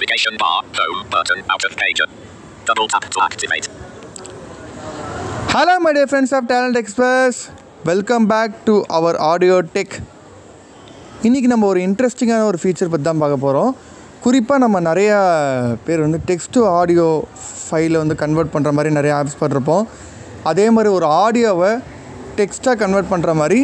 Navigation bar. Home button. Out of page. Double tap to activate. Hello my dear friends of talent express welcome back to our audio tech இன்றைக்கி நம்ம ஒரு இன்ட்ரெஸ்டிங்கான ஒரு feature பற்றி தான் பார்க்க போகிறோம் குறிப்பாக நம்ம நிறையா பேர் வந்து டெக்ஸ்ட் டு ஆடியோ ஃபைலை வந்து கன்வெர்ட் பண்ணுற மாதிரி நிறைய ஆப்ஸ் பண்ணிருப்போம் அதே மாதிரி ஒரு ஆடியோவை டெக்ஸ்ட்டாக கன்வெர்ட் பண்ணுற மாதிரி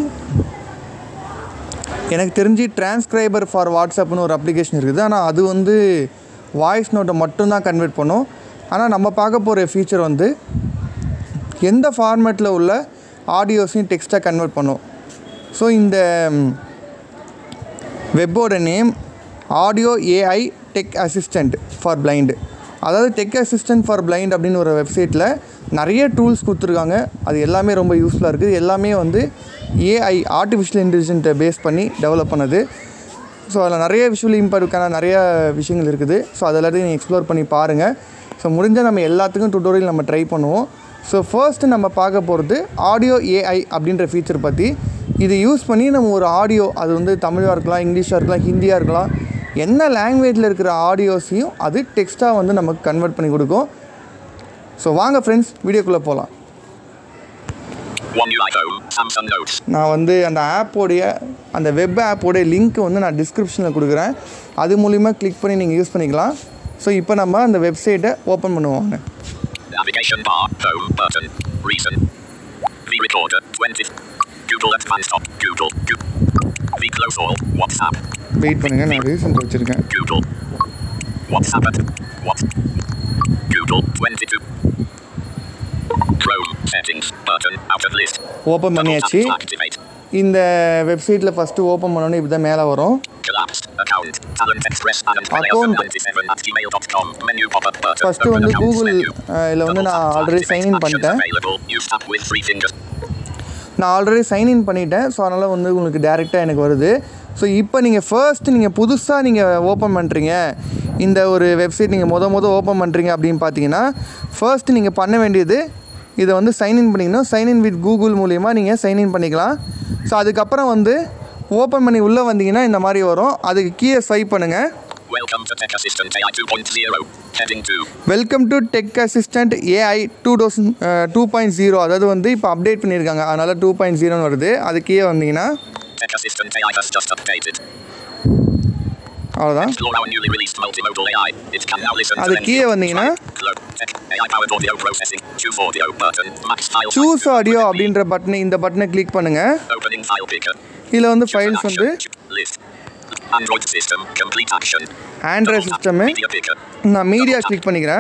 எனக்கு தெரிஞ்சு டிரான்ஸ்கிரைபர் ஃபார் வாட்ஸ்அப்னு ஒரு அப்ளிகேஷன் இருக்குது ஆனால் அது வந்து வாய்ஸ் நோட்டை மட்டும்தான் கன்வெர்ட் பண்ணும் ஆனால் நம்ம பார்க்க போகிற ஃபீச்சர் வந்து எந்த ஃபார்மேட்டில் உள்ள ஆடியோஸையும் டெக்ஸ்ட்டாக கன்வெர்ட் பண்ணும் ஸோ இந்த வெப்போட name audio AI tech assistant for blind அதாவது டெக் அசிஸ்டன்ட் ஃபார் பிளைண்ட் அப்படின்னு ஒரு வெப்சைட்டில் நிறைய டூல்ஸ் கொடுத்துருக்காங்க அது எல்லாமே ரொம்ப யூஸ்ஃபுல்லாக இருக்குது எல்லாமே வந்து ஏஐ ஆர்டிஃபிஷியல் இன்டெலிஜென்ட்டை பேஸ் பண்ணி டெவலப் பண்ணது ஸோ அதில் நிறைய விஷுவல் இம்பாக்டுக்கான நிறைய விஷயங்கள் இருக்குது ஸோ அது எல்லாத்தையும் நீங்கள் எக்ஸ்ப்ளோர் பண்ணி பாருங்கள் ஸோ முடிஞ்சால் நம்ம எல்லாத்துக்கும் டுட்டோரியல் நம்ம ட்ரை பண்ணுவோம் ஸோ ஃபர்ஸ்ட்டு நம்ம பார்க்க போகிறது ஆடியோ ஏஐ அப்படின்ற ஃபீச்சர் பற்றி இது யூஸ் பண்ணி நம்ம ஒரு ஆடியோ அது வந்து தமிழாக இருக்கலாம் இங்கிலீஷாக இருக்கலாம் ஹிந்தியாக இருக்கலாம் என்ன லாங்குவேஜில் இருக்கிற ஆடியோஸையும் அது டெக்ஸ்ட்டாக வந்து நமக்கு கன்வெர்ட் பண்ணி கொடுக்கும் ஸோ வாங்க ஃப்ரெண்ட்ஸ் வீடியோக்குள்ளே போகலாம் One UI home. Samsung Notes. நான் வந்து அந்த ஆப்போடைய அந்த வெப் ஆப்போடைய லிங்க் வந்து நான் டிஸ்கிரிப்ஷனில் கொடுக்குறேன் அது மூலிமா கிளிக் பண்ணி நீங்கள் யூஸ் பண்ணிக்கலாம் ஸோ இப்போ நம்ம அந்த வெப்சைட்டை ஓப்பன் பண்ணுவோம் Navigation bar. Home button. Reason. V recorder. 20. Google advanced top. Google. Go- V close all. WhatsApp. Wait பண்ணுங்கள் நான் ரீசன்ட் வச்சுருக்கேன் Google. WhatsApp at what? Google 22. Chrome settings button out of list. Open Double tap பண்ணியாச்சு to activate. இந்த வெப்சைட்டில் first open பண்ணோன்னே இப்படி தான் மேலே வரும் Collapsed account. Talent Express and Account. 97 at gmail.com. Menu pop up button. First Open வந்து accounts Google menu. இதில் வந்து Double நான் tap to already activate sign in actions பண்ணிட்டேன் Available. Use tap with three fingers. நான் ஆல்ரெடி சைன்இன் பண்ணிட்டேன் so அதனால் வந்து உங்களுக்கு டேரெக்டாக எனக்கு வருது ஸோ இப்போ நீங்கள் ஃபர்ஸ்ட் நீங்கள் புதுசாக நீங்கள் ஓப்பன் பண்ணுறீங்க இந்த ஒரு வெப்சைட் நீங்கள் மொத மொதல் ஓப்பன் பண்ணுறீங்க அப்படின்னு பார்த்தீங்கன்னா ஃபர்ஸ்ட் நீங்கள் பண்ண வேண்டியது இதை வந்து சைன்இன் பண்ணிக்கணும் சைன்இன் வித் கூகுள் மூலிமா நீங்கள் சைன்இன் பண்ணிக்கலாம் ஸோ அதுக்கப்புறம் வந்து ஓப்பன் பண்ணி உள்ளே வந்தீங்கன்னா இந்த மாதிரி வரும் அதுக்கு கீழே ஸ்வைப் பண்ணுங்கள் Welcome to Tech Assistant AI 2.0. Heading 2. Welcome to tech assistant AI two thousand two point zero அதாவது வந்து இப்போ அப்டேட் பண்ணியிருக்காங்க அதனால் டூ பாயிண்ட் ஜீரோன்னு வருது அது கீழே வந்தீங்கன்னா Tech Assistant AI has just updated. அவ்வளோதான் Explore our newly released multimodal AI. It can now listen அது to கீழே வந்தீங்கன்னா Clo- Tech AI powered audio processing. Choose audio button. Max file. size choose audio 200 அப்படின்ற பட்டனை இந்த பட்டனை click பண்ணுங்கள் Opening file picker. இதில் வந்து Choose an ஃபைல்ஸ் வந்து action. Ch- List. Android system. Complete action. Android Double tap. System Media picker. நான் media click பண்ணிக்கிறேன்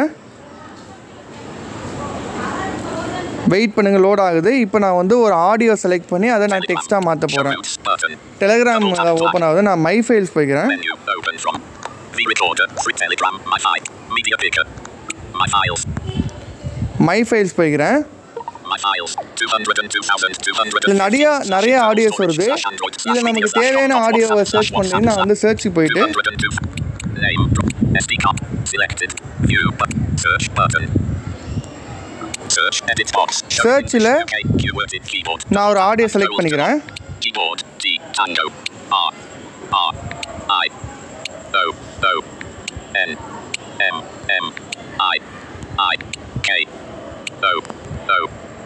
வெயிட் பண்ணுங்கள் லோட் ஆகுது இப்போ நான் வந்து ஒரு ஆடியோ செலக்ட் பண்ணி அதை நான் டெக்ஸ்ட்டாக மாற்ற Show போகிறேன் notes button. டெலகிராம் ஓப்பன் ஆகுது நான் மை ஃபைல்ஸ் போய்க்கிறேன் Menu. Open from. V recorder. Free Telegram. My file. Media picker. My files. My files போய்க்கிறேன் My files. 202,200. இதில் நிறையா நிறைய ஆடியோஸ் வருது இதில் நமக்கு தேவையான ஆடியோவை சர்ச் பண்ணி நான் வந்து சர்ச்சுக்கு போயிட்டு 202. Name. SD card. Selected. View. But search button. Search edit box. Show Search English, ல UK, keyworded keyboard. நான் ஒரு ஆடியோ செலக்ட் பண்ணிக்கிறேன் Keyboard. T. Tango. R. R. I. O. O. N. M. M. I. I. K. O. O.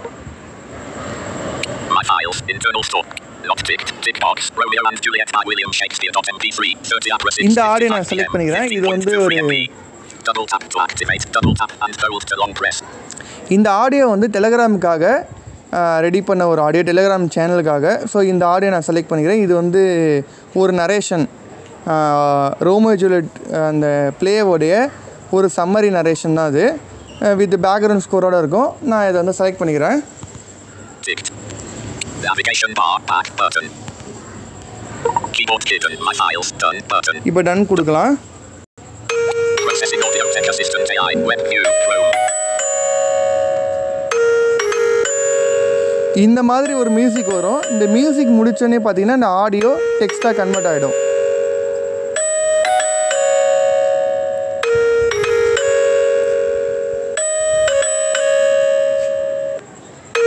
My files. Internal store. Lock ticked. Tick box. Romeo and Juliet by William Shakespeare. MP3. 30 addresses. இந்த audio நான் select பண்ணிக்கிறேன். இது வந்து ஒரு- Double tap to activate. Double tap and hold to long press. இந்த audio வந்து டெலகிராமுக்காக ready பண்ண ஒரு ஆடியோ டெலகிராம் சேனலுக்காக ஸோ இந்த ஆடியோ நான் செலக்ட் பண்ணிக்கிறேன் இது வந்து ஒரு நரேஷன் ரோமோ ஜூலியட் அந்த பிளேவோடைய ஒரு சம்மரி நரேஷன் தான் அது வித் பேக்ரவுண்ட் ஸ்கோரோட இருக்கும் நான் இதை வந்து செலக்ட் பண்ணிக்கிறேன் Ticked. Navigation bar. Back button. Keyboard hidden. My files. Done button. இப்போ டன் கொடுக்கலாம் Processing audio tech assistant AI. Web view. Chrome. இந்த மாதிரி ஒரு மியூசிக் வரும் இந்த மியூசிக் முடிச்சோடனே பார்த்தீங்கன்னா இந்த ஆடியோ டெக்ஸ்ட்டாக கன்வெர்ட் ஆகிடும்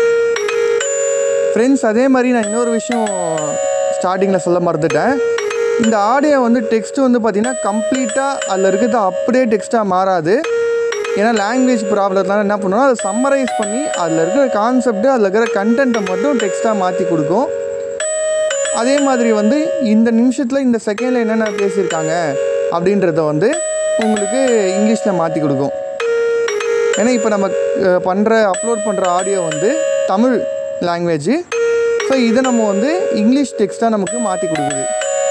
ஃப்ரெண்ட்ஸ் அதே மாதிரி நான் இன்னொரு விஷயம் ஸ்டார்டிங்கில் சொல்ல மறந்துட்டேன் இந்த ஆடியோ வந்து டெக்ஸ்ட் வந்து பார்த்திங்கன்னா கம்ப்ளீட்டாக அதில் இருக்கிறது அப்படியே டெக்ஸ்ட்டாக மாறாது ஏன்னா லாங்குவேஜ் ப்ராப்ளத்தினால என்ன பண்ணுவோம் அதை சம்மரைஸ் பண்ணி அதில் இருக்கிற கான்செப்ட்டு அதில் இருக்கிற கண்டென்ட்டை மட்டும் டெக்ஸ்ட்டாக மாற்றி கொடுக்கும் அதே மாதிரி வந்து இந்த நிமிஷத்தில் இந்த செகண்டில் என்னென்ன பேசியிருக்காங்க அப்படின்றத வந்து உங்களுக்கு இங்கிலீஷில் மாற்றி கொடுக்கும் ஏன்னா இப்போ நம்ம பண்ணுற அப்லோட் பண்ணுற ஆடியோ வந்து தமிழ் லாங்குவேஜ் ஸோ இதை நம்ம வந்து இங்கிலீஷ் டெக்ஸ்ட்டாக நமக்கு மாற்றி கொடுக்குது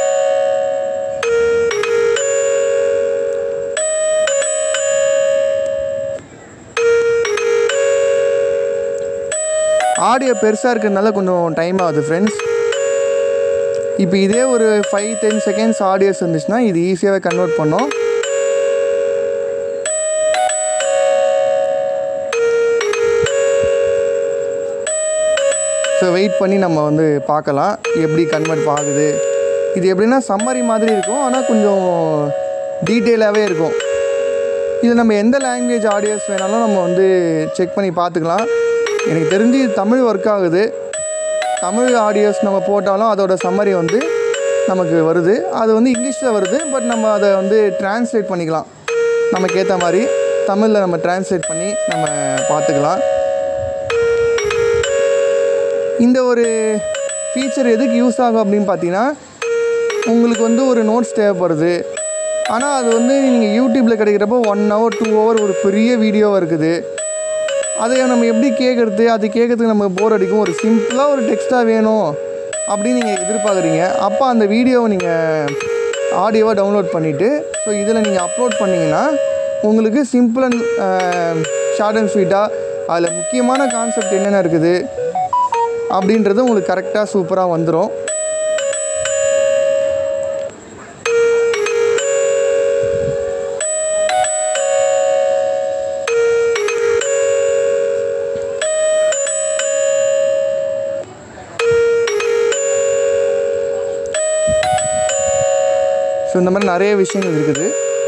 ஆடியோ பெருசாக இருக்கிறதுனால கொஞ்சம் டைம் ஆகுது ஃப்ரெண்ட்ஸ் இப்போ இதே ஒரு ஃபைவ் டென் செகண்ட்ஸ் ஆடியோஸ் இருந்துச்சுன்னா இது ஈஸியாகவே கன்வெர்ட் பண்ணோம் ஸோ வெயிட் பண்ணி நம்ம வந்து பார்க்கலாம் எப்படி கன்வெர்ட் ஆகுது இது எப்படின்னா சம்மரி மாதிரி இருக்கும் ஆனால் கொஞ்சம் டீட்டெயிலாகவே இருக்கும் இது நம்ம எந்த லாங்குவேஜ் ஆடியோஸ் வேணாலும் நம்ம வந்து செக் பண்ணி பார்த்துக்கலாம் எனக்கு தெரிஞ்சு இது தமிழ் ஒர்க் ஆகுது தமிழ் ஆடியோஸ் நம்ம போட்டாலும் அதோட சம்மரி வந்து நமக்கு வருது அது வந்து இங்கிலீஷில் வருது பட் நம்ம அதை வந்து டிரான்ஸ்லேட் பண்ணிக்கலாம் நமக்கு ஏற்ற மாதிரி தமிழில் நம்ம டிரான்ஸ்லேட் பண்ணி நம்ம பார்த்துக்கலாம் இந்த ஒரு ஃபீச்சர் எதுக்கு யூஸ் ஆகும் அப்படின்னு பார்த்தீங்கன்னா உங்களுக்கு வந்து ஒரு நோட்ஸ் தேவைப்படுது ஆனால் அது வந்து நீங்கள் யூடியூப்பில் கிடைக்கிறப்போ ஒன் ஹவர் டூ ஹவர் ஒரு பெரிய வீடியோவாக இருக்குது அதை நம்ம எப்படி கேட்குறது அது கேட்குறதுக்கு நமக்கு போர் அடிக்கும் ஒரு சிம்பிளாக ஒரு டெக்ஸ்ட்டாக வேணும் அப்படின்னு நீங்கள் எதிர்பார்க்குறீங்க அப்போ அந்த வீடியோவை நீங்கள் ஆடியோவாக டவுன்லோட் பண்ணிவிட்டு ஸோ இதில் நீங்கள் அப்லோட் பண்ணிங்கன்னா உங்களுக்கு சிம்பிள் அண்ட் ஷார்ட் அண்ட் ஸ்வீட்டாக அதில் முக்கியமான கான்செப்ட் என்னென்ன இருக்குது அப்படின்றது உங்களுக்கு கரெக்டாக சூப்பராக வந்துடும் ஸோ இந்த மாதிரி நிறைய விஷயங்கள் இருக்குது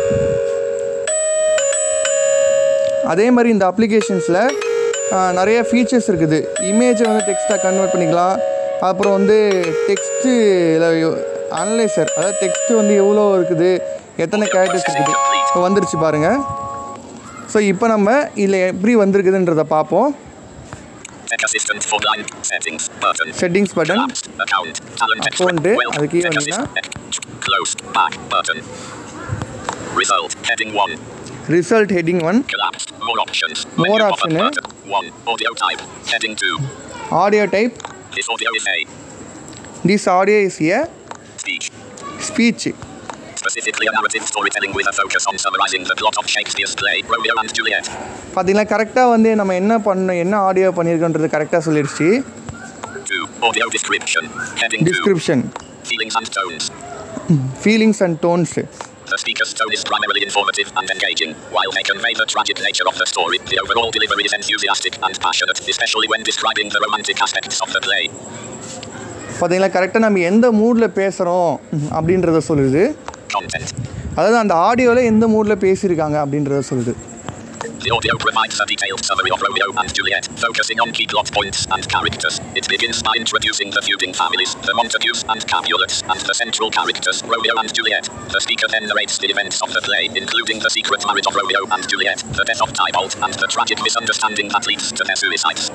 அதே மாதிரி இந்த அப்ளிகேஷன்ஸில் நிறைய ஃபீச்சர்ஸ் இருக்குது இமேஜை வந்து டெக்ஸ்ட்டாக கன்வெர்ட் பண்ணிக்கலாம் அப்புறம் வந்து டெக்ஸ்ட்டு அனலைசர் அதாவது டெக்ஸ்ட்டு வந்து எவ்வளோ இருக்குது எத்தனை கேரக்டர்ஸ் இருக்குது இப்போ வந்துருச்சு பாருங்கள் ஸோ இப்போ நம்ம இதில் எப்படி வந்திருக்குதுன்றதை பார்ப்போம் Tech Assistant for Blind. Settings. Button. Settings button Collapsed. Account. Talent Account, expert. Well. அதுக்கு Tech வந்தீங்கன்னா Assistant. Closed. Back. Button. Result. Heading 1. Result heading one Collapsed. More options. More Menu option, pop-up eh? button. 1. Audio type. Heading 2. Audio type This audio is a this audio is a speech. Speech Specifically a narrative storytelling with a focus on summarizing the plot of Shakespeare's play Romeo and Juliet. பார்த்தீங்களா கரெக்டாக வந்து நம்ம என்ன பண்ண என்ன audio பண்ணியிருக்கோன்றது கரெக்டாக சொல்லிடுச்சு 2. Audio description. Heading 2. Description Feelings and tones. Feelings and tones The speaker's tone is primarily informative and engaging, while they convey the tragic nature of the story. The overall delivery is enthusiastic and passionate, especially when describing the romantic aspects of the play. பார்த்தீங்களா கரெக்டாக நம்ம எந்த மூடில் பேசுகிறோம் அப்படின்றத சொல்லுது Content. அதாவது அந்த ஆடியோவில் எந்த மூடில் பேசியிருக்காங்க அப்படின்றத சொல்லுது The audio provides a detailed summary of Romeo and Juliet, focusing on key plot points and characters. It begins by introducing the feuding families, the Montagues and Capulets, and the central characters, Romeo and Juliet. The speaker then narrates the events of the play, including the secret marriage of Romeo and Juliet, the death of Tybalt, and the tragic misunderstanding that leads to their suicides.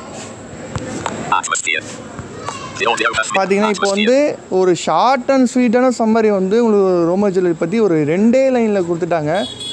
Atmosphere. The audio has பார்த்தீங்கன்னா இப்போ வந்து atmosphere. ஒரு short and ஸ்வீட்டான summary வந்து உங்களுக்கு ரோமோ jewellery பற்றி ஒரு ரெண்டே லைனில் கொடுத்துட்டாங்க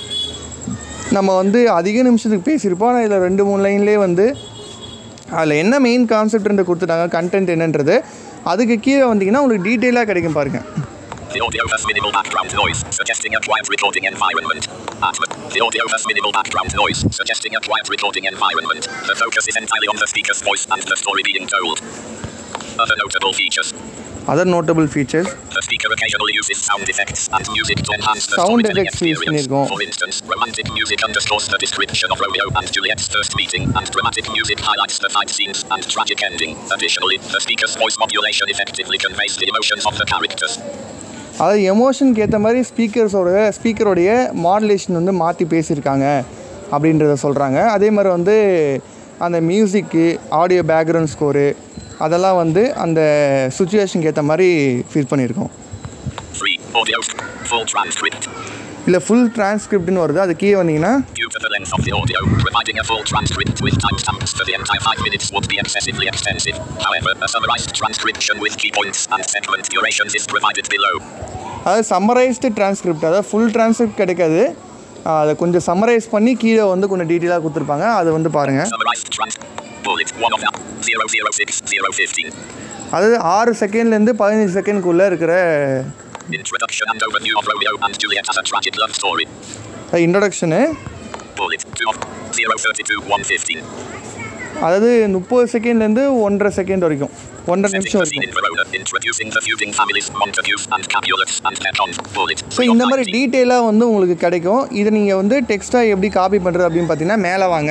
நம்ம வந்து அதிக நிமிஷத்துக்கு பேசியிருப்போம் ஆனால் இதில் ரெண்டு மூணு லைன்லேயே வந்து அதில் என்ன மெயின் கான்செப்ட்ன்ற கொடுத்துட்டாங்க கண்டென்ட் என்னன்றது அதுக்கு கீழே வந்தீங்கன்னா உங்களுக்கு டீட்டெயிலாக கிடைக்கும் பாருங்கள் The audio has minimal background noise, suggesting a quiet recording environment. Atmo- the audio has minimal background noise, suggesting a quiet recording environment. The focus is entirely on the speaker's voice and the story being told. Other notable features. Other notable features The speaker occasionally uses sound effects and music to enhance the Sound storytelling effects use experience. பண்ணிருக்கோம். For instance, romantic music underscores the description of Romeo and Juliet's first meeting, and dramatic music highlights the fight scenes and tragic ending. Additionally, the speaker's voice modulation effectively conveys the emotions of the characters. அதாவது எமோஷனுக்கு ஏற்ற மாதிரி ஸ்பீக்கர்ஸோட ஸ்பீக்கரோடைய modulation வந்து மாற்றி பேசியிருக்காங்க அப்படின்றத சொல்கிறாங்க அதே மாதிரி வந்து அந்த மியூசிக்கு ஆடியோ பேக்ரவுண்ட் ஸ்கோரு அதெல்லாம் வந்து அந்த சுச்சுவேஷனுக்கு ஏற்ற மாதிரி ஃபீல் பண்ணியிருக்கோம் 3. Audio. Full transcript. இல்லை ஃபுல் டிரான்ஸ்கிரிப்ட்னு வருது அது கீழே வந்தீங்கன்னா Due to the length of the audio, providing a full transcript with timestamps for the entire five minutes would be excessively extensive. However, a summarized transcription with key points and segment durations is provided below. அதாவது summarised transcript அதாவது full transcript கிடைக்காது ஆஹ் அதை கொஞ்சம் summarise பண்ணி கீழே வந்து கொஞ்சம் டீட்டெயிலாக கொடுத்துருப்பாங்க அதை வந்து பாருங்கள் Summarized trans. Bullet 1 of 006 015. அதாவது ஆறு செகண்ட்லேருந்து பதினஞ்சு செகண்ட்குள்ளே இருக்கிற Introduction and overview of Romeo and Juliet as a tragic love story. Introduction Bullet 2 of 032 115. அதாவது முப்பது செகண்ட்லேருந்து ஒன்றரை செகண்ட் வரைக்கும் ஒன்றரை Setting நிமிஷம் the scene வரைக்கும் in Verona, introducing the feuding families Montagues and Capulets and Capons. Bullet so 3 இந்த of மாதிரி 19. டீட்டெயிலாக வந்து உங்களுக்கு கிடைக்கும் இதை நீங்கள் வந்து டெக்ஸ்ட்டாக எப்படி காப்பி பண்ணுறது அப்படின்னு பார்த்தீங்கன்னா மேலே வாங்க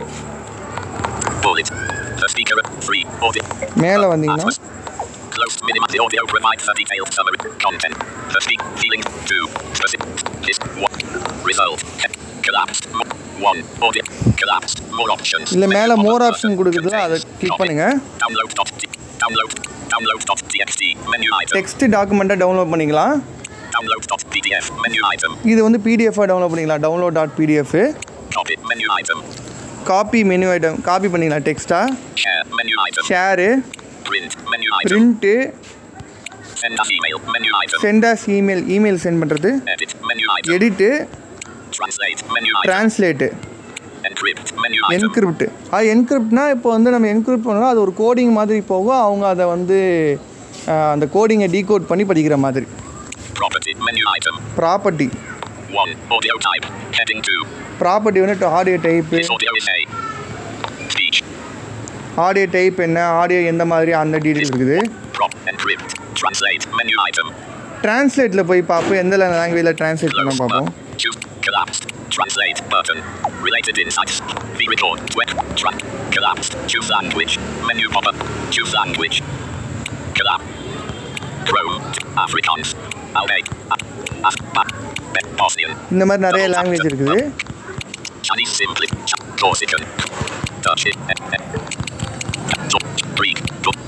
Bullet. The speaker 3. Audio. மேலே வந்தீங்கன்னா Atlas. Closed minimum. The audio provides a detailed summary. Content. The speak. Feeling. 2. Specific. List. 1. Result. Collapsed. 1. Audio. Collapsed. More options. இல்லை மேலே Menu மோர் button. ஆப்ஷன் கொடுக்குதுல அதை Contains. Click Copy. பண்ணுங்கள் Download. Dot. t- Download. Download. Dot. TXT. Menu item. Text டாக்குமெண்ட்டை download பண்ணிக்கலாம் Download. Dot. PDF. Menu item. இது வந்து பிடிஎஃபாக டவுன்லோட் பண்ணிக்கலாம் download dot PDF Copy. Menu item. Copy menu item copy பண்ணிக்கலாம் டெக்ஸ்ட்டாக Share. Menu item. Share Print. Menu item. Print Send as email. Menu item. Send as email email send பண்ணுறது Edit. Menu item. Edit Translate. Menu item. Translate Encrypt. Menu item. Encrypt அது என்கிரிப்ட்னா இப்போ வந்து நம்ம encrypt பண்ணோம் அது ஒரு கோடிங் மாதிரி போகும் அவங்க அதை வந்து அஹ், அந்த கோடிங்கை டீகோட் பண்ணி படிக்கிற மாதிரி Property. Menu item. Property 1. Audio type. Heading 2. Property வந்து audio type This audio is a speech. Audio type என்ன ஆடியோ எந்த மாதிரி அந்த டீட்டெயில் இருக்குது Prop. Encrypt. Translate. Menu item. டிரான்ஸ்லேட்டில் போய் பார்ப்போம் எந்த லாங்குவேஜில் டிரான்ஸ்லேட் பண்ண Close. பார்ப்போம் button. Choose. Collapsed. Translate. Button. Related insights. V record. Web. Track. Collapsed. Choose language. Menu pop-up. Choose language. Collapse. Chrome. Afrikaans. Albay. Af. Back. Bosnian. இந்த மாதிரி நிறைய language இருக்குது Chinese simply. Ch- Corsican. Dutch. eh, eh, eh. Dutch, Greek. Dutch.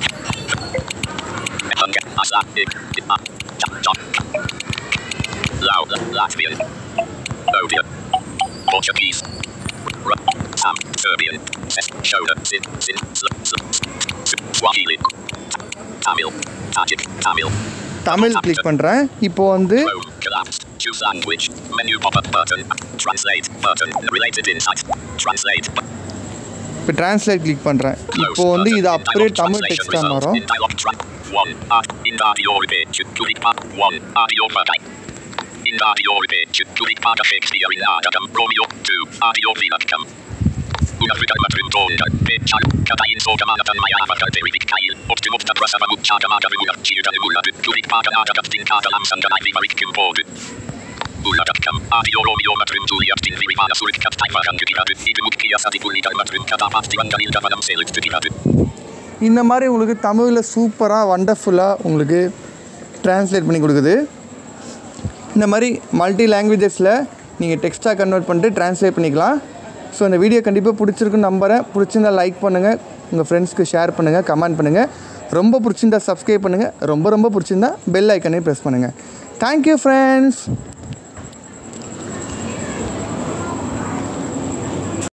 Hungarian. Icelandic. Ah, Ch- Ch- Lao. Latvian. Odia. Portuguese. R- Sam. Serbian. Ses- Shoda. Sin. Sin. Sl- Sl- S- Swahili. Tamil. Tajik. Tamil. Tamil click பண்ணுறேன் இப்போ வந்து Chrome. Collapsed. Choose language. Menu pop-up button. Translate button. Related insights. Translate. bu- இப்போ translate click பண்ணுறேன் Close இப்போ வந்து button. இது In அப்படியே dialog Tamil translation டெக்ஸ்டாக results. மாறும் In dialog track. One. Art. In audio page. Click part. One. Audio pakai. In audio page. Click part Shakespeare in Adagam. Romeo. Two. Audio Vinakam. Una friga matrim tonga. Pechan. Katayin so kamanatan maya avakal perivik kail. Optimum ta prasava muchaga maga vimuna. Chirga vimuna. Click part Adagam. Tinkada lamsanga nai vivarik kimpodu. Uladakam. Audio Romeo matrim Juliet ting vivana surik kat taivakan kukiradu. Idumuk kiasati kuligal matrim katapat tivangalil gavanam selit tukiradu. இந்த மாதிரி உங்களுக்கு தமிழில் சூப்பராக வண்டர்ஃபுல்லாக உங்களுக்கு translate பண்ணி கொடுக்குது இந்த மாதிரி மல்டி லாங்குவேஜஸில் நீங்கள் டெக்ஸ்ட்டாக கன்வெர்ட் பண்ணிட்டு டிரான்ஸ்லேட் பண்ணிக்கலாம் ஸோ இந்த வீடியோ கண்டிப்பாக பிடிச்சிருக்குன்னு நம்புகிறேன் பிடிச்சிருந்தா லைக் பண்ணுங்கள் உங்கள் ஃப்ரெண்ட்ஸ்க்கு ஷேர் பண்ணுங்கள் கமெண்ட் பண்ணுங்கள் ரொம்ப பிடிச்சிருந்தா சப்ஸ்கிரைப் பண்ணுங்கள் ரொம்ப ரொம்ப பிடிச்சிருந்தா பெல் ஐக்கனே ப்ரெஸ் பண்ணுங்கள் தேங்க்யூ ஃப்ரெண்ட்ஸ்